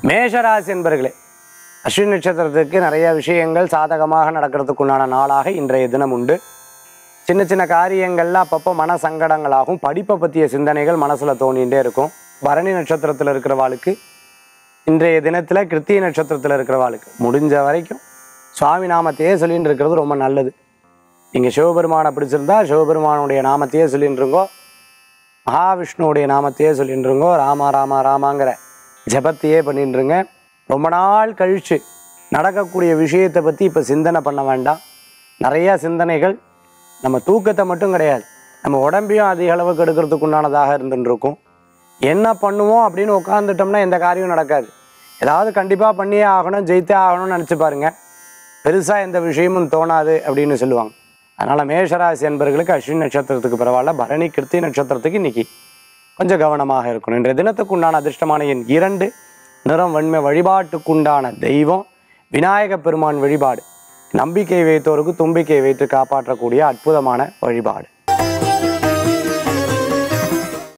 மேஷராசி என்பர்களே அஸ்வினி நட்சத்திரத்துக்கு நிறைய விஷயங்கள் சாதகமாக நடக்கிறதுக்குண்டான நாளாக இன்றைய தினம் உண்டு சின்ன சின்ன காரியங்கள்ல அப்பப்போ மன சங்கடங்களாகும் படிப்பை பற்றிய சிந்தனைகள் மனசில் தோணிகிட்டே இருக்கும் பரணி நட்சத்திரத்தில் இருக்கிறவாளுக்கு இன்றைய தினத்தில் கிருத்திய நட்சத்திரத்தில் இருக்கிறவாளுக்கு முடிஞ்ச வரைக்கும் சுவாமி நாமத்தையே சொல்லிட்டு இருக்கிறது ரொம்ப நல்லது நீங்கள் சிவபெருமானை பிடிச்சிருந்தா சிவபெருமானுடைய நாமத்தையே சொல்லிட்டு இருங்கோ மகாவிஷ்ணுவுடைய நாமத்தையே சொல்லிட்டு இருங்கோ ராமா ராமா ராமாங்கிற ஜபத்தையே பண்ணிட்டு இருங்க ரொம்ப நாள் கழித்து நடக்கக்கூடிய விஷயத்தை பற்றி இப்போ சிந்தனை பண்ண வேண்டாம் நிறையா சிந்தனைகள் நம்ம தூக்கத்தை மட்டும் கிடையாது நம்ம உடம்பையும் அதிக அளவுக்கு எடுக்கிறதுக்கு உண்டானதாக இருந்துட்டு இருக்கும் என்ன பண்ணுவோம் அப்படின்னு உட்காந்துட்டோம்னா எந்த காரியமும் நடக்காது ஏதாவது கண்டிப்பாக பண்ணியே ஆகணும் ஜெயித்தே ஆகணும்னு நினச்சி பாருங்க பெருசாக எந்த விஷயமும் தோணாது அப்படின்னு சொல்லுவாங்க அதனால் மேஷராசி என்பர்களுக்கு அஸ்வினி நட்சத்திரத்துக்கு பரவாயில்ல பரணி கிருத்தி நட்சத்திரத்துக்கு இன்னைக்கு கொஞ்சம் கவனமாக இருக்கணும் இன்றைய தினத்துக்கு உண்டான அதிர்ஷ்டமான எண் இரண்டு நிறம் வன்மை வழிபாட்டுக்குண்டான தெய்வம் விநாயக பெருமான் வழிபாடு நம்பிக்கை வைத்தோருக்கு தும்பிக்கை வைத்து காப்பாற்றக்கூடிய அற்புதமான வழிபாடு